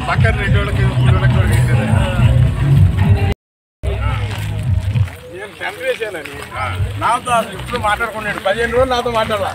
పక్కన రెండు వాళ్ళకి మూడు వాళ్ళకి కూడా వేసారు నేను టెన్ వేసానని నాతో అసలు ఇప్పుడు మాట్లాడుకున్నాడు పదిహేను రోజులు నాతో మాట్లాడాల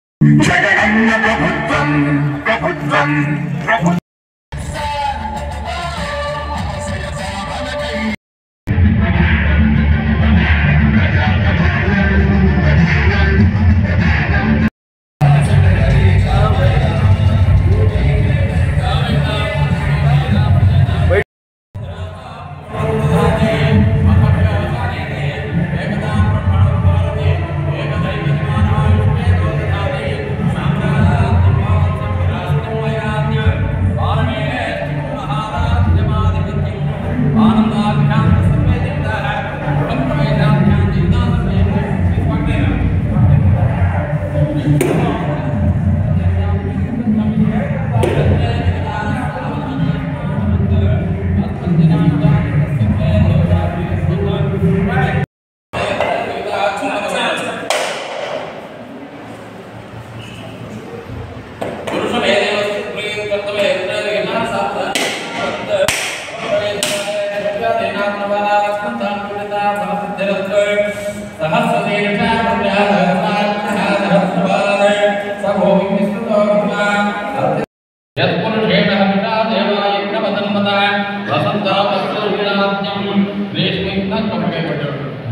యత్పురుషేణ హవిషా దేవాయజ్ఞవదన్మత వసంతాపస్సూర్యాజ్ఞం రేష్మిన్న కప్పేపడ్డాడు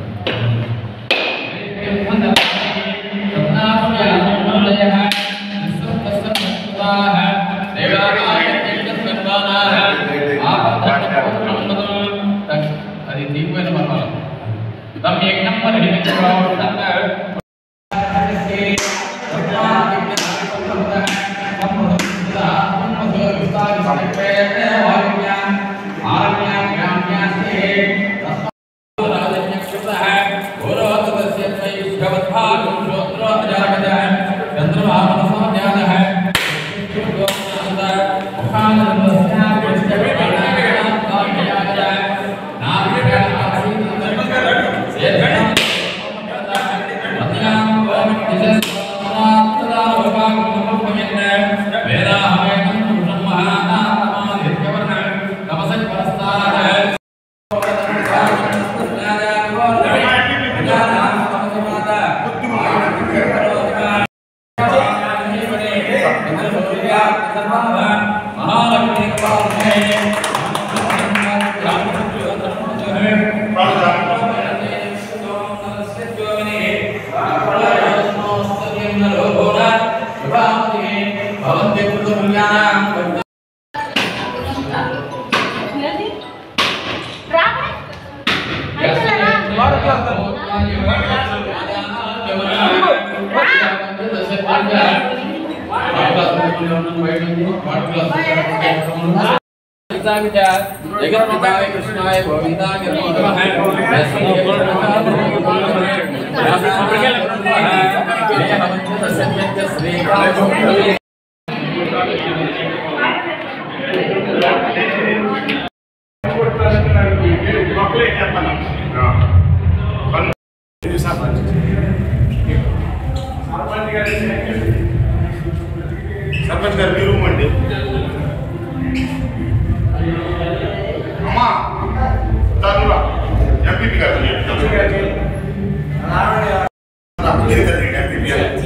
అది తీపోయిన పర్వాలేదు తమ యజ్ఞం జగత్పితాయ కృష్ణాయ గోవిందాయ శ్రీ సర్పంచ్ గారు మీరు అండి అమ్మా తనురా ఎంపీపీ గారు ఎంపీపీ గారు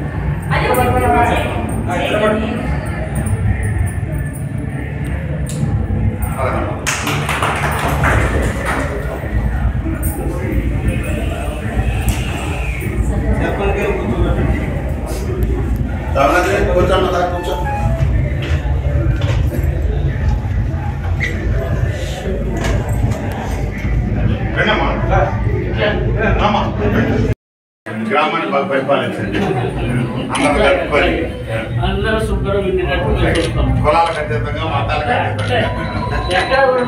కూర్చోండి దాకా కూర్చో రండమ్మా రామ్మా గ్రామాన్ని బాగా పరిపాలించండి అందరూ కట్టుకొని అందరూ శుభ్రం ఉండేటట్టు చూస్తాం కులాలకు అతీతంగా మతాలకు అతీతంగా ఎక్కడ కూడా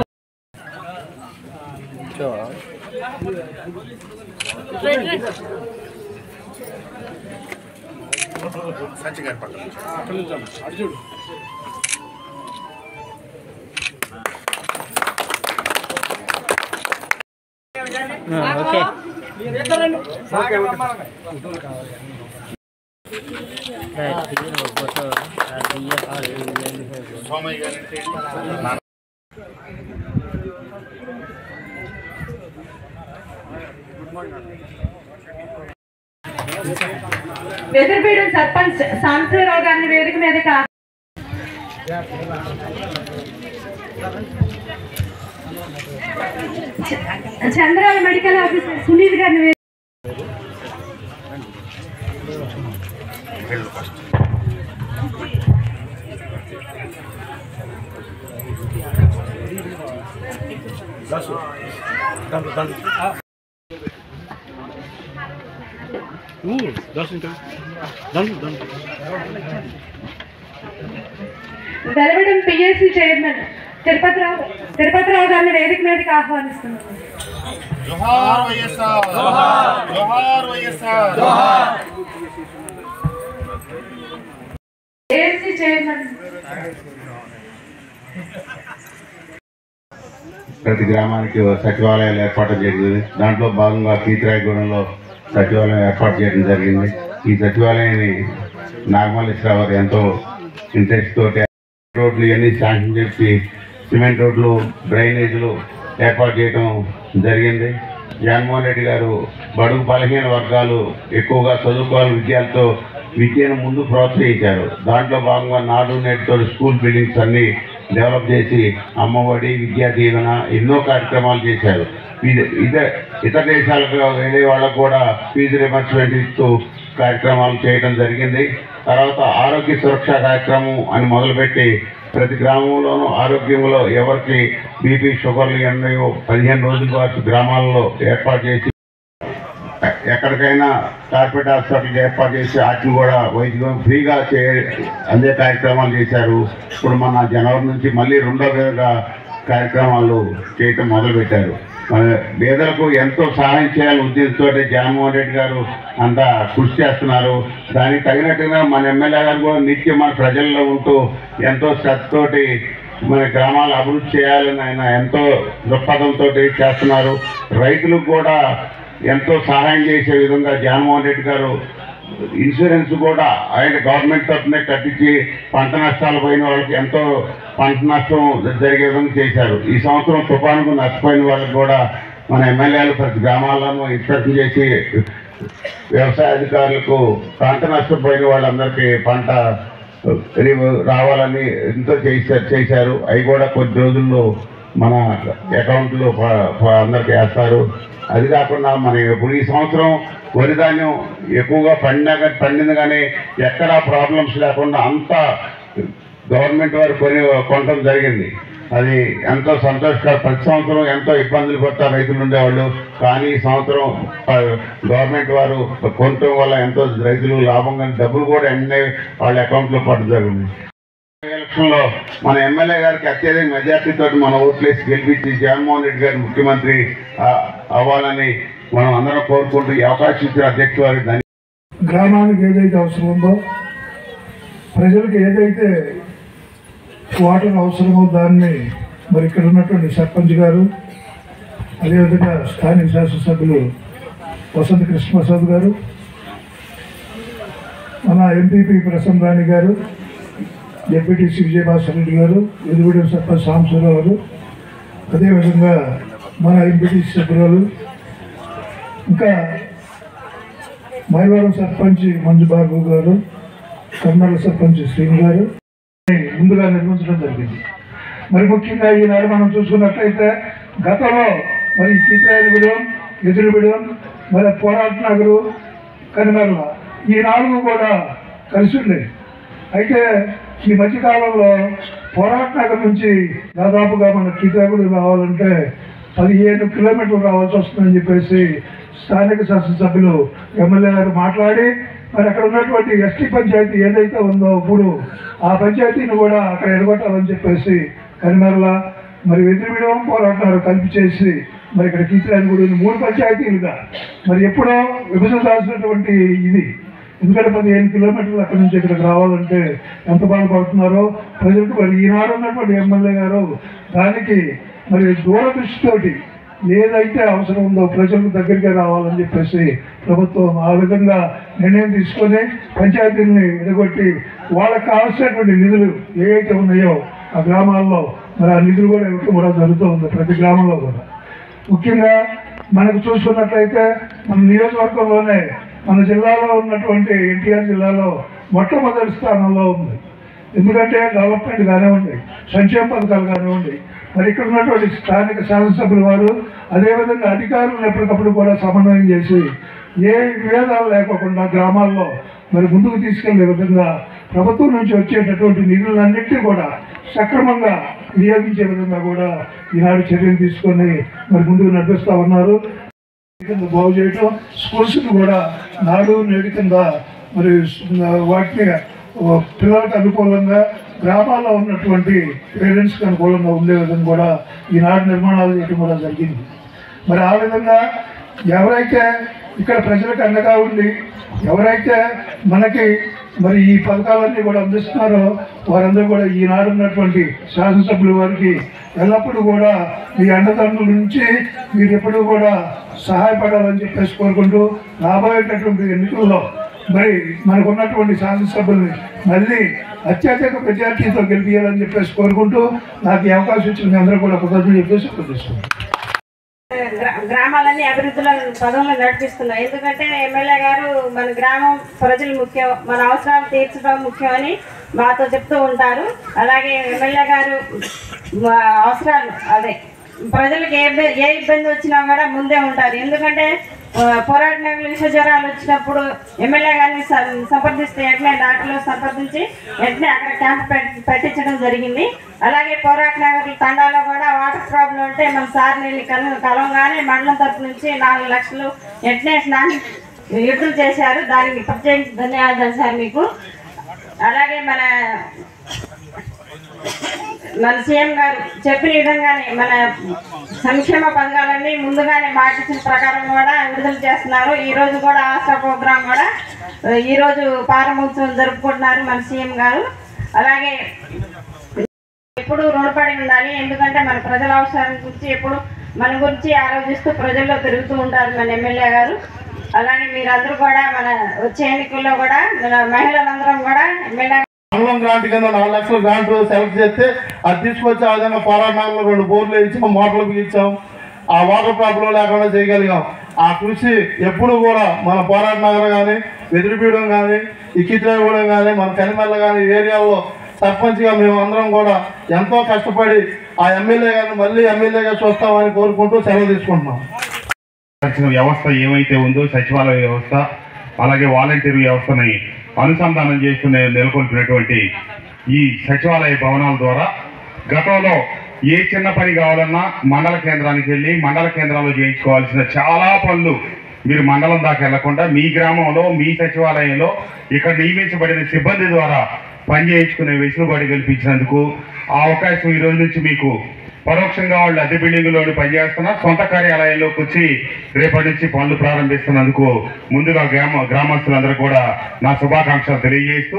సచి గారి పక్కన సోమయ్య గారి వెదురుపీడు సర్పంచ్ సాంబశివరావు గారిని వేదిక మీదకి ఆ- చ- చంద్రాల మెడికల్ ఆఫీసర్ సునీల్ గారిని వే- వెలవడం పిఎస్సి చైర్మన్ తిరుపతిరావు తిరుపతిరావు గారిని వేదిక మీదకి ఆహ్వానిస్తున్నాను జోహార్ వైఎస్ఆర్ జోహార్ వైఎస్ఆర్ పిఎస్సి చైర్మన్ ప్రతి గ్రామానికి ఓ సచివాలయాలు ఏర్పాటు జరిగింది దాంట్లో భాగంగా కీతిరాయగూడెంలో సచివాలయం ఏర్పాటు చేయడం జరిగింది ఈ సచివాలయాన్ని నాగమల్లేశ్వరరావు గారు ఎంతో ఇంట్రెస్ట్ తోటి రోడ్లు ఇవన్నీ శాంక్షన్ చేసి సిమెంట్ రోడ్లు డ్రైనేజీలు ఏర్పాటు చేయడం జరిగింది జగన్మోహన్ రెడ్డి గారు బడుగు బలహీన వర్గాలు ఎక్కువగా చదువుకోవాలి విద్యాలతో విద్యను ముందు ప్రోత్సహించారు దాంట్లో భాగంగా నాడు నేటితో స్కూల్ బిల్డింగ్స్ అన్ని డెవలప్ చేసి అమ్మఒడి విద్యా దీవెన ఎన్నో కార్యక్రమాలు చేశారు ఇది ఇదే ఇతర దేశాలకు వెళ్ళే వాళ్ళకు కూడా ఫీజు రిమర్స్మెంట్ ఇస్తూ కార్యక్రమాలు చేయడం జరిగింది తర్వాత ఆరోగ్య సురక్ష కార్యక్రమం అని మొదలుపెట్టి ప్రతి గ్రామంలోనూ ఆరోగ్యంలో ఎవరికి బీపీ షుగర్లు ఎన్నయో పదిహేను రోజుల పాటు గ్రామాల్లో ఏర్పాటు చేసి ఎక్కడికైనా కార్పొరేట్ హాస్పిటల్ ఏర్పాటు చేసి వాటిని కూడా వైద్యం ఫ్రీగా చే అందే కార్యక్రమాలు చేశారు ఇప్పుడు మన జనవరి నుంచి మళ్ళీ రెండో విధంగా కార్యక్రమాలు చేయటం మొదలుపెట్టారు మన పేదలకు ఎంతో సహాయం చేయాలని ఉద్దేశంతో జగన్మోహన్ రెడ్డి గారు అంతా కృషి చేస్తున్నారు దానికి తగినట్టుగా మన ఎమ్మెల్యే గారు కూడా నిత్యం మన ప్రజల్లో ఉంటూ ఎంతో శ్రద్ధతోటి మన గ్రామాలు అభివృద్ధి చేయాలని ఆయన ఎంతో దృక్పథంతో చేస్తున్నారు రైతులకు కూడా ఎంతో సహాయం చేసే విధంగా జగన్మోహన్ రెడ్డి గారు ఇన్సూరెన్స్ కూడా ఆయన గవర్నమెంట్ తరఫునే కట్టించి పంట నష్టాలు పోయిన వాళ్ళకి ఎంతో పంట నష్టం జరిగే విధంగా చేశారు ఈ సంవత్సరం తుఫానుకు నష్టపోయిన వాళ్ళకి కూడా మన ఎమ్మెల్యేలు ప్రతి గ్రామాలను ఇన్స్పెక్షన్ చేసి వ్యవసాయ అధికారులకు పంట నష్టపోయిన వాళ్ళందరికీ పంట రి- రావాలని ఎంతో చేశారు చేశారు అవి కూడా కొద్ది రోజుల్లో మన అకౌంట్లో ప- ప- అందరికి వేస్తారు అది కాకుండా మన ఇప్పుడు ఈ సంవత్సరం వరి ధాన్యం ఎక్కువగా పండినా కానీ పండింది కానీ ఎక్కడా ప్రాబ్లమ్స్ లేకుండా అంతా గవర్నమెంట్ వారు కొని కొనడం జరిగింది అది ఎంతో సంతోషకర ప్రతి సంవత్సరం ఎంతో ఇబ్బందులు పడతారు రైతులు ఉండేవాళ్ళు కానీ ఈ సంవత్సరం ఆ, గవర్నమెంట్ వారు కొనటం వల్ల ఎంతో రైతులు లాభంగా డబ్బులు కూడా ఎన్నే వాళ్ళ అకౌంట్లో పడడం జరిగింది ఎలక్షన్లో మన ఎమ్మెల్యే గారికి అత్యధిక మెజార్టీతో మన ఓట్లేసి గెలిపించి జగన్మోహన్ రెడ్డి గారు ముఖ్యమంత్రి ఆ, అవ్వాలని మనం అందరం కోరుకుంటూ ఈ అవకాశం ఇచ్చిన అధ్యక్ష వారికి ధన్యవాదాలు గ్రామానికి ఏదైతే అవసరం ఉందో ప్రజలకు ఏదైతే వాటర్ అవసరమో దాన్ని మరి ఇక్కడ ఉన్నటువంటి సర్పంచ్ గారు అదేవిధంగా స్థానిక శాసనసభ్యులు వసంత కృష్ణప్రసాద్ గారు మన ఎంపీపీ ప్రసన్న రాణి గారు డిప్యూటీసీ విజయభాస్కర్ రెడ్డి గారు ఎదుగుడి సర్పంచ్ సాంబశివరావు గారు అదేవిధంగా మన ఎంపీటీసీ సభ్యురాలు ఇంకా మైవరం సర్పంచ్ మంజుబాబు గారు కర్నూలు సర్పంచ్ శ్రీని గారు ముందుగా నిర్మించడం జరిగింది మరి ముఖ్యంగా ఈనాడు మనం చూసుకున్నట్లయితే గతంలో మరి కీతరాయలు విడవం ఎదురు విడవం మరి పోరాట నగరు కనిమెల్ల ఈ నాలుగు కూడా కలిసి ఉండేవి అయితే ఈ మధ్యకాలంలో పోరాట నగర్ నుంచి దాదాపుగా మన కీతరాగుడు రావాలంటే పదిహేను కిలోమీటర్లు రావాల్సి వస్తుందని చెప్పేసి స్థానిక శాసనసభ్యులు ఎమ్మెల్యే గారు మాట్లాడి మరి అక్కడ ఉన్నటువంటి ఎస్టీ పంచాయతీ ఏదైతే ఉందో ఇప్పుడు ఆ పంచాయతీని కూడా అక్కడ ఎడగొట్టాలని చెప్పేసి కనిమెర్ల మరి వెదిరివిడవం పోరాటాలు కలిపి చేసి మరి ఇక్కడ కీర్తిరాని గుడి మూడు పంచాయతీలుగా మరి ఎప్పుడో విభజించాల్సినటువంటి ఇది ఎందుకంటే పదిహేను కిలోమీటర్లు అక్కడి నుంచి ఇక్కడికి రావాలంటే ఎంత బాధపడుతున్నారో ప్రజలకు మరి ఈనాడు ఉన్నటువంటి ఎమ్మెల్యే గారు దానికి మరి దూరదృష్టితోటి ఏదైతే అవసరం ఉందో ప్రజలకు దగ్గరికి రావాలని చెప్పేసి ప్రభుత్వం ఆ విధంగా నిర్ణయం తీసుకొని పంచాయతీలని ఎడగొట్టి వాళ్ళకి కావాల్సినటువంటి నిధులు ఏవైతే ఉన్నాయో ఆ గ్రామాల్లో మరి ఆ నిధులు కూడా ఇవ్వడం కూడా జరుగుతూ ఉంది ప్రతి గ్రామంలో కూడా ముఖ్యంగా మనకు చూసుకున్నట్లయితే మన నియోజకవర్గంలోనే మన జిల్లాలో ఉన్నటువంటి ఎన్టీఆర్ జిల్లాలో మొట్టమొదటి స్థానంలో ఉంది ఎందుకంటే డెవలప్మెంట్ కానివ్వండి సంక్షేమ పథకాలు కానివ్వండి మరి ఇక్కడ ఉన్నటువంటి స్థానిక శాసనసభ్యుల వారు అదేవిధంగా అధికారులను ఎప్పటికప్పుడు కూడా సమన్వయం చేసి ఏ విభేదాలు లేకోకుండా గ్రామాల్లో మరి ముందుకు తీసుకెళ్లే విధంగా ప్రభుత్వం నుంచి వచ్చేటటువంటి నిధులన్నింటినీ కూడా సక్రమంగా వినియోగించే విధంగా కూడా ఈనాడు చర్యలు తీసుకొని మరి ముందుకు నడిపిస్తా ఉన్నారు కింద బాగు చేయటం స్కూల్స్ కూడా నాడు నేడు కింద మరి వాటిని పిల్లలకు అనుకూలంగా గ్రామాల్లో ఉన్నటువంటి పేరెంట్స్కి అనుకూలంగా ఉండే విధంగా కూడా ఈనాడు నిర్మాణాలు చేయడం కూడా జరిగింది మరి ఆ విధంగా ఎవరైతే ఇక్కడ ప్రజలకు అండగా ఉండి ఎవరైతే మనకి మరి ఈ పథకాలన్నీ కూడా అందిస్తున్నారో వారందరూ కూడా ఈనాడు ఉన్నటువంటి శాసనసభ్యుల వారికి ఎల్లప్పుడూ కూడా మీ అండదండల నుంచి మీరు ఎప్పుడూ కూడా సహాయపడాలని చెప్పేసి కోరుకుంటూ రాబోయేటటువంటి ఎన్నికల్లో మరి మనకు ఉన్నటువంటి శాసనసభ్యుల్ని మళ్ళీ అత్యధిక మెజార్టీతో గెలిపించాలని చెప్పేసి కోరుకుంటూ నాకు ఈ అవకాశం ఇచ్చిన మీ అందరూ కూడా కృతజ్ఞతలు చెప్పేసి ఉపదేశిస్తున్నాను గ్రా- గ్రామాలన్నీ అభివృద్ధిలో పదంలో నడిపిస్తున్నాయి ఎందుకంటే ఎమ్మెల్యే గారు మన గ్రామం ప్రజలు ముఖ్యం మన అవసరాలు తీర్చడం ముఖ్యమని మాతో చెప్తూ ఉంటారు అలాగే ఎమ్మెల్యే గారు మా అవసరాలు అదే ప్రజలకు ఏ ఇబ్బ- ఏ ఇబ్బంది వచ్చినా కూడా ముందే ఉంటారు ఎందుకంటే ఆ, పోరాట నగలు విష జ్వరాలు వచ్చినప్పుడు ఎమ్మెల్యే గారిని సం- సంప్రదిస్తే వెంటనే డాక్టర్లు సంప్రదించి వెంటనే అక్కడ క్యాంప్ పెట్- పెట్టించడం జరిగింది అలాగే పోరాట నగర్ తండాలో కూడా వాటర్ ప్రాబ్లం ఉంటే మన సార్ నీళ్ళు కల కలవగానే మండలం తరపు నుంచి నాలుగు లక్షలు వెంటనే స్నానం విడుదల చేశారు దానికి ప్రత్యేక ధన్యవాదాలు సార్ మీకు అలాగే మన మన సీఎం గారు చెప్పిన విధంగానే మన సంక్షేమ పథకాలన్నీ ముందుగానే మాటిచ్చిన ప్రకారం కూడా విడుదల చేస్తున్నారు ఈ రోజు కూడా ఆశా ప్రోగ్రాం కూడా ఆ, ఈ రోజు ప్రారంభోత్సవం జరుపుకుంటున్నారు మన సీఎం గారు అలాగే ఎప్పుడు రుణపడి ఉండాలి ఎందుకంటే మన ప్రజల అవసరం గురించి ఎప్పుడు మన గురించి ఆలోచిస్తూ ప్రజల్లో తిరుగుతూ ఉంటారు మన ఎమ్మెల్యే గారు అలానే మీరందరూ కూడా మన వచ్చే ఎన్నికల్లో కూడా మన మహిళలందరం కూడా ఎమ్మెల్యే మండలం గ్రాంట్ కింద నాలుగు లక్షల గ్రాంట్ సెలెక్ట్ చేస్తే అది తీసుకొచ్చి ఆ విధంగా పోరాటంలో రెండు బోర్లు ఇచ్చాం మోటార్లు బిగించాం ఆ వాటర్ ప్రాబ్లం లేకుండా చేయగలిగాం ఆ కృషి ఎప్పుడు కూడా మన పోరాట నగరం కానీ వెదిరిపీయడం కానీ ఇక్కిత్రాయగూడెం కానీ మన కనిమల్ల కానీ ఏరియాలో సర్పంచ్గా మేము అందరం కూడా ఎంతో కష్టపడి ఆ ఎమ్మెల్యే గారిని మళ్ళీ ఎమ్మెల్యేగా చూస్తామని కోరుకుంటూ సెలవు తీసుకుంటున్నాం వచ్చిన వ్యవస్థ ఏమైతే ఉందో సచివాలయ వ్యవస్థ అలాగే వాలంటీర్ వ్యవస్థని అనుసంధానం చేస్తూనే నెలకొల్పినటువంటి ఈ సచివాలయ భవనాల ద్వారా గతంలో ఏ చిన్న పని కావాలన్నా మండల కేంద్రానికి వెళ్ళి మండల కేంద్రంలో చేయించుకోవాల్సిన చాలా పనులు మీరు మండలం దాకా వెళ్లకుండా మీ గ్రామంలో మీ సచివాలయంలో ఇక్కడ నియమించబడిన సిబ్బంది ద్వారా పని చేయించుకునే వెసులుబాటు కల్పించినందుకు ఆ అవకాశం ఈ రోజు నుంచి మీకు పరోక్షంగా వాళ్ళు అద్దె బిల్డింగ్లోని పనిచేస్తున్నా సొంత కార్యాలయంలోకి వచ్చి రేపటి నుంచి పనులు ప్రారంభిస్తున్నందుకు ముందుగా గ్రామ గ్రామస్తులందరూ కూడా నా శుభాకాంక్షలు తెలియజేస్తూ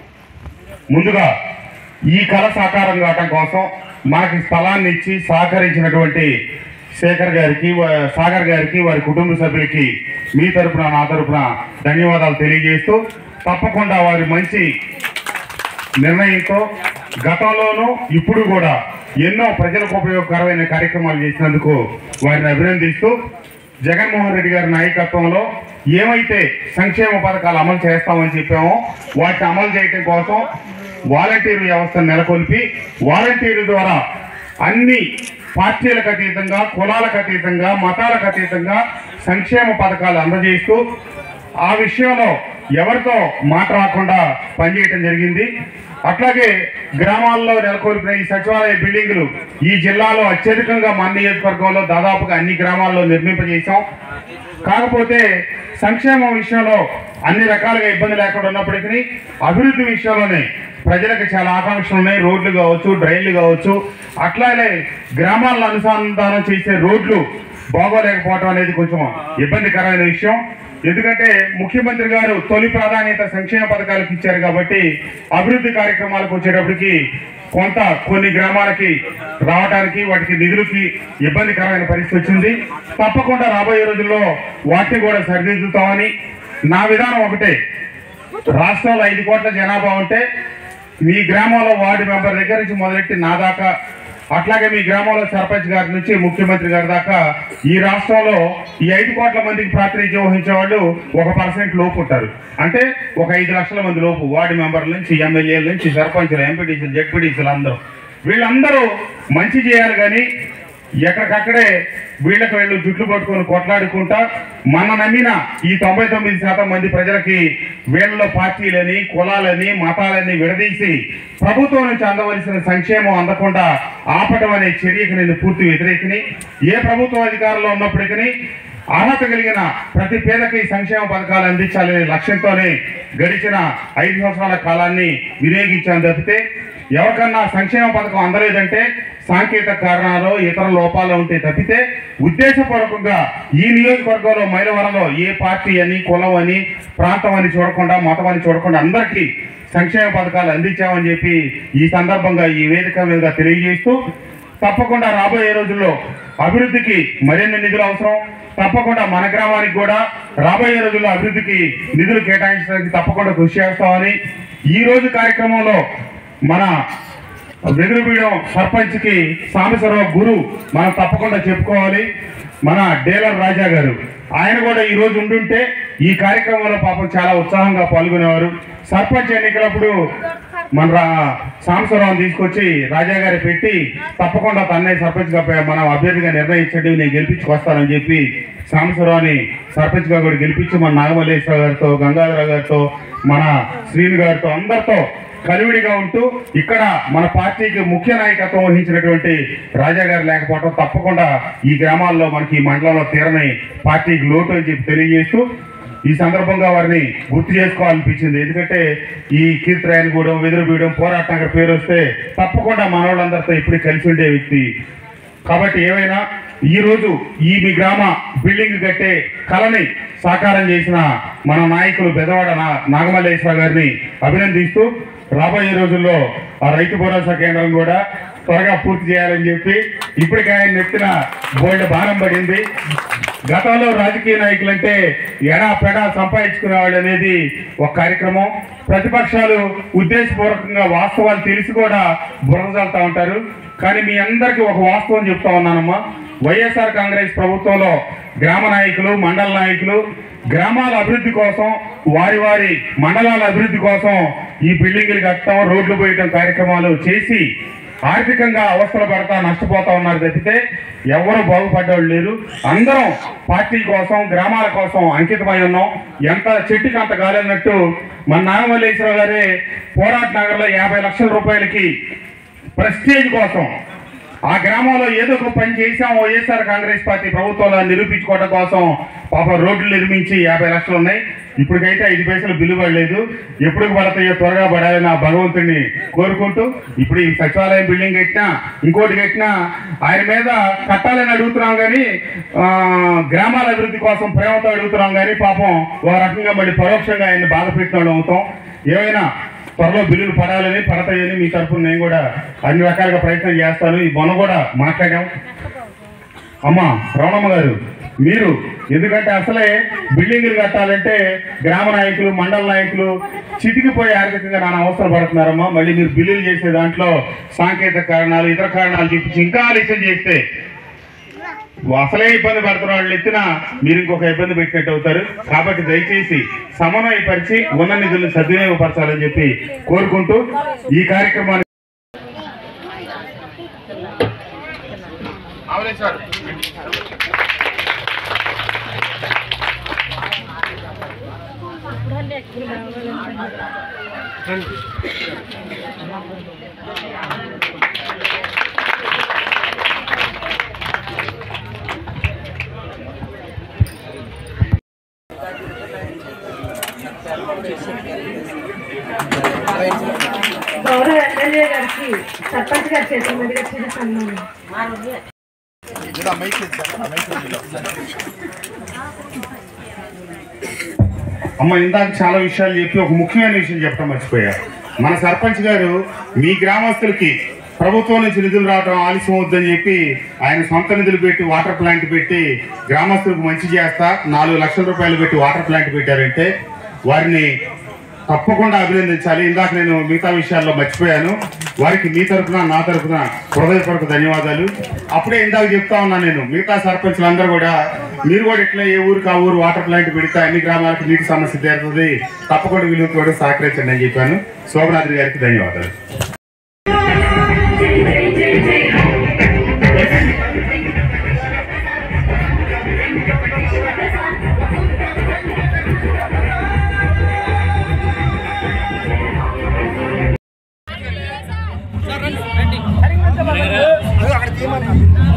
ముందుగా ఈ కళ సాకారం కావటం కోసం మనకి స్థలాన్ని ఇచ్చి సహకరించినటువంటి శేఖర్ గారికి వా- సాగర్ గారికి వారి కుటుంబ సభ్యులకి మీ తరపున నా తరపున ధన్యవాదాలు తెలియజేస్తూ తప్పకుండా వారి మంచి నిర్ణయంతో గతంలోనూ ఇప్పుడు కూడా ఎన్నో ప్రజలకు ఉపయోగకరమైన కార్యక్రమాలు చేసినందుకు వారిని అభినందిస్తూ జగన్మోహన్ రెడ్డి గారి నాయకత్వంలో ఏమైతే సంక్షేమ పథకాలు అమలు చేస్తామని చెప్పామో వాటిని అమలు చేయటం కోసం వాలంటీర్ వ్యవస్థను నెలకొల్పి వాలంటీర్ల ద్వారా అన్ని పార్టీలకు అతీతంగా కులాలకు అతీతంగా మతాలకు అతీతంగా సంక్షేమ పథకాలు అందజేస్తూ ఆ విషయంలో ఎవరితో మాట రాకుండా పనిచేయటం జరిగింది అట్లాగే గ్రామాల్లో నెలకొల్పిన ఈ సచివాలయ బిల్డింగులు ఈ జిల్లాలో అత్యధికంగా మన నియోజకవర్గంలో దాదాపుగా అన్ని గ్రామాల్లో నిర్మింపజేశాం కాకపోతే సంక్షేమం విషయంలో అన్ని రకాలుగా ఇబ్బంది లేకుండా ఉన్నప్పటికీ అభివృద్ధి విషయంలోనే ప్రజలకు చాలా ఆకాంక్షలు ఉన్నాయి రోడ్లు కావచ్చు డ్రైన్లు కావచ్చు అట్లానే గ్రామాలను అనుసంధానం చేసే రోడ్లు బాగోలేకపోవడం అనేది కొంచెం ఇబ్బందికరమైన విషయం ఎందుకంటే ముఖ్యమంత్రి గారు తొలి ప్రాధాన్యత సంక్షేమ పథకాలకు ఇచ్చారు కాబట్టి అభివృద్ధి కార్యక్రమాలకు వచ్చేటప్పటికి కొంత కొన్ని గ్రామాలకి రావడానికి వాటికి నిధులకి ఇబ్బందికరమైన పరిస్థితి వచ్చింది తప్పకుండా రాబోయే రోజుల్లో వాటిని కూడా సరిదిద్దుతామని నా విధానం ఒకటే రాష్ట్రంలో ఐదు కోట్ల జనాభా ఉంటే మీ గ్రామంలో వార్డు మెంబర్ దగ్గర నుంచి మొదలెట్టి నా దాకా అట్లాగే మీ గ్రామంలో సర్పంచ్ గారి నుంచి ముఖ్యమంత్రి గారి దాకా ఈ రాష్ట్రంలో ఈ ఐదు కోట్ల మందికి ప్రాతినిధ్యం వహించే వాళ్ళు ఒక పర్సెంట్ లోపు ఉంటారు అంటే ఒక ఐదు లక్షల మంది లోపు వార్డు మెంబర్ల నుంచి ఎమ్మెల్యేల నుంచి సర్పంచులు ఎంపీటీసీలు జడ్పీటీసీలు అందరూ వీళ్ళందరూ మంచి చేయాలి కానీ ఎక్కడికక్కడే వీళ్ళకి వీళ్ళు జుట్లు పట్టుకొని కొట్లాడుకుంటా మన నమ్మిన ఈ తొంభై తొమ్మిది శాతం మంది ప్రజలకి వీళ్ళలో పార్టీలని కులాలని మతాలని విడదీసి ప్రభుత్వం నుంచి అందవలసిన సంక్షేమం అందకుండా ఆపటం అనే చర్యకి నేను పూర్తి వ్యతిరేకిని ఏ ప్రభుత్వ అధికారంలో ఉన్నప్పటికీ అర్హత కలిగిన ప్రతి పేదకి సంక్షేమ పథకాలు అందించాలనే లక్ష్యంతోనే గడిచిన ఐదు సంవత్సరాల కాలాన్ని వినియోగించాను తప్పితే ఎవరికన్నా సంక్షేమ పథకం అందలేదంటే సాంకేతిక కారణాలు ఇతర లోపాలు ఉంటే తప్పితే ఉద్దేశపూర్వకంగా ఈ నియోజకవర్గంలో మైలవరంలో ఏ పార్టీ అని కులం అని ప్రాంతం అని చూడకుండా మతం అని చూడకుండా అందరికీ సంక్షేమ పథకాలు అందించామని చెప్పి ఈ సందర్భంగా ఈ వేదిక మీద తెలియజేస్తూ తప్పకుండా రాబోయే రోజుల్లో అభివృద్ధికి మరిన్ని నిధులు అవసరం తప్పకుండా మన గ్రామానికి కూడా రాబోయే రోజుల్లో అభివృద్ధికి నిధులు కేటాయించడానికి తప్పకుండా కృషి చేస్తామని ఈ రోజు కార్యక్రమంలో మన వెదురుబీడం సర్పంచ్కి సాంబశివరావు గురు మనం తప్పకుండా చెప్పుకోవాలి మన డేలర్ రాజా గారు ఆయన కూడా ఈ రోజు ఉండుంటే ఈ కార్యక్రమంలో పాపం చాలా ఉత్సాహంగా పాల్గొనేవారు సర్పంచ్ ఎన్నికలప్పుడు మన రా- సాంబశివరావుని తీసుకొచ్చి రాజా గారి పెట్టి తప్పకుండా తన్నే సర్పంచ్గా పే- మనం అభ్యర్థిగా నిర్ణయించండి నేను గెలిపించుకొస్తానని చెప్పి సాంబశివరావుని సర్పంచ్గా కూడా గెలిపించి మన నాగమల్లేశ్వర గారితో గంగాధర గారితో మన శ్రీను గారితో అందరితో కలివిడిగా ఉంటూ ఇక్కడ మన పార్టీకి ముఖ్య నాయకత్వం వహించినటువంటి రాజా గారు లేకపోవడం తప్పకుండా ఈ గ్రామాల్లో మనకి ఈ మండలంలో తీరని పార్టీకి లోటు అని చెప్పి తెలియజేస్తూ ఈ సందర్భంగా వారిని గుర్తు చేసుకోవాలనిపించింది ఎందుకంటే ఈ కీర్తిరాయనగూడెం వెదురుబీయడం పోరాట నగర్ పేరు వస్తే తప్పకుండా మనోళ్ళందరితో ఇప్పుడు కలిసి ఉండే వ్యక్తి కాబట్టి ఏమైనా ఈ రోజు ఈ మీ గ్రామ బిల్డింగ్ కట్టే కళని సాకారం చేసిన మన నాయకులు బెదవాడ నా- నాగమల్లేశ్వర గారిని అభినందిస్తూ రాబోయే రోజుల్లో ఆ రైతు భరోసా కేంద్రం కూడా త్వరగా పూర్తి చేయాలని చెప్పి ఇప్పటికే ఆయన నెత్తిన బోల్డ్ భారం పడింది గతంలో రాజకీయ నాయకులంటే ఎడా పెడా సంపాదించుకునేవాళ్ళు అనేది ఒక కార్యక్రమం ప్రతిపక్షాలు ఉద్దేశపూర్వకంగా వాస్తవాలు తెలిసి కూడా బురదజల్తా ఉంటారు కానీ మీ అందరికీ ఒక వాస్తవం చెప్తా ఉన్నానమ్మా వైఎస్ఆర్ కాంగ్రెస్ ప్రభుత్వంలో గ్రామ నాయకులు మండల నాయకులు గ్రామాల అభివృద్ధి కోసం వారి వారి మండలాల అభివృద్ధి కోసం ఈ బిల్డింగులు కట్టడం రోడ్లు పోయటం కార్యక్రమాలు చేసి ఆర్థికంగా అవస్థలు పడతా నష్టపోతా ఉన్నారు తప్పితే ఎవరు బాగుపడ్డవాళ్ళు లేరు అందరం పార్టీ కోసం గ్రామాల కోసం అంకితమై ఉన్నాం ఎంత చెట్టుకి అంత గాలన్నట్టు మన నాగమల్లేశ్వర గారే పోరాట నగర్లో యాభై లక్షల రూపాయలకి ప్రెస్టేజ్ కోసం ఆ గ్రామంలో ఏదో ఒక పని చేశాం వైఎస్ఆర్ కాంగ్రెస్ పార్టీ ప్రభుత్వంలో నిరూపించుకోవడం కోసం పాప రోడ్లు నిర్మించి యాభై లక్షలు ఉన్నాయి ఇప్పటికైతే ఐదు పైసలు బిల్లు పడలేదు ఎప్పుడు పడతాయో త్వరగా పడాలని ఆ భగవంతుడిని కోరుకుంటూ ఇప్పుడు ఈ సచివాలయం బిల్డింగ్ కట్టినా ఇంకోటి కట్టినా ఆయన మీద కట్టాలని అడుగుతున్నాం కానీ ఆ, గ్రామాల అభివృద్ధి కోసం ప్రేమతో అడుగుతున్నాం కానీ పాపం ఒక రకంగా మళ్ళీ పరోక్షంగా ఆయన బాధ పెట్టిన అవుతాం ఏమైనా త్వరలో బిల్లులు పడాలని పడతాయని మీ తరఫున నేను కూడా అన్ని రకాలుగా ప్రయత్నం చేస్తాను ఈ మొన్న కూడా మాట్లాడాం అమ్మా రమణమ్మ గారు మీరు ఎందుకంటే అసలే బిల్డింగులు కట్టాలంటే గ్రామ నాయకులు మండల నాయకులు చితికిపోయి ఆర్థికంగా నాన్న అవసరం పడుతున్నారమ్మా మళ్ళీ మీరు బిల్లులు చేసే దాంట్లో సాంకేతిక కారణాలు ఇతర కారణాలు చూపించి ఇంకా ఆలస్యం చేస్తే అసలే ఇబ్బంది పడుతున్న వాళ్ళు ఎత్తిన మీరు ఇంకొక ఇబ్బంది పెట్టినట్టు అవుతారు కాబట్టి దయచేసి సమన్వయపరిచి ఉన్న నిధులను సద్వినియోగపరచాలని చెప్పి కోరుకుంటూ ఈ కార్యక్రమాన్ని గౌరవ ఎమ్మెల్యే గారికి సర్పంచ్ గారు చేసిన మీదుగా చిన్న సన్మానం అమ్మ ఇందాక చాలా విషయాలు చెప్పి ఒక ముఖ్యమైన విషయం చెప్పడం మర్చిపోయా మన సర్పంచ్ గారు మీ గ్రామస్తులకి ప్రభుత్వం నుంచి నిధులు రావడం ఆలస్యం అవుద్దని చెప్పి ఆయన సొంత నిధులు పెట్టి వాటర్ ప్లాంట్ పెట్టి గ్రామస్తులకు మంచి చేస్తా నాలుగు లక్షల రూపాయలు పెట్టి వాటర్ ప్లాంట్ పెట్టారంటే వారిని తప్పకుండా అభినందించాలి ఇందాక నేను మిగతా విషయాల్లో మర్చిపోయాను వారికి మీ తరపున నా తరపున హృదయపూర్వక ధన్యవాదాలు అప్పుడే ఇందాక చెప్తా ఉన్నాను నేను మిగతా సర్పంచ్లు అందరూ కూడా మీరు కూడా ఇట్లా ఏ ఊరికి ఆ ఊరు వాటర్ ప్లాంట్ పెడితే అన్ని గ్రామాలకు నీటి సమస్య తీరుతుంది తప్పకుండా వీళ్ళకి కూడా సహకరించండి అని చెప్పాను శోభనాథ్ గారికి ధన్యవాదాలు అక్కడ తీయమన్నా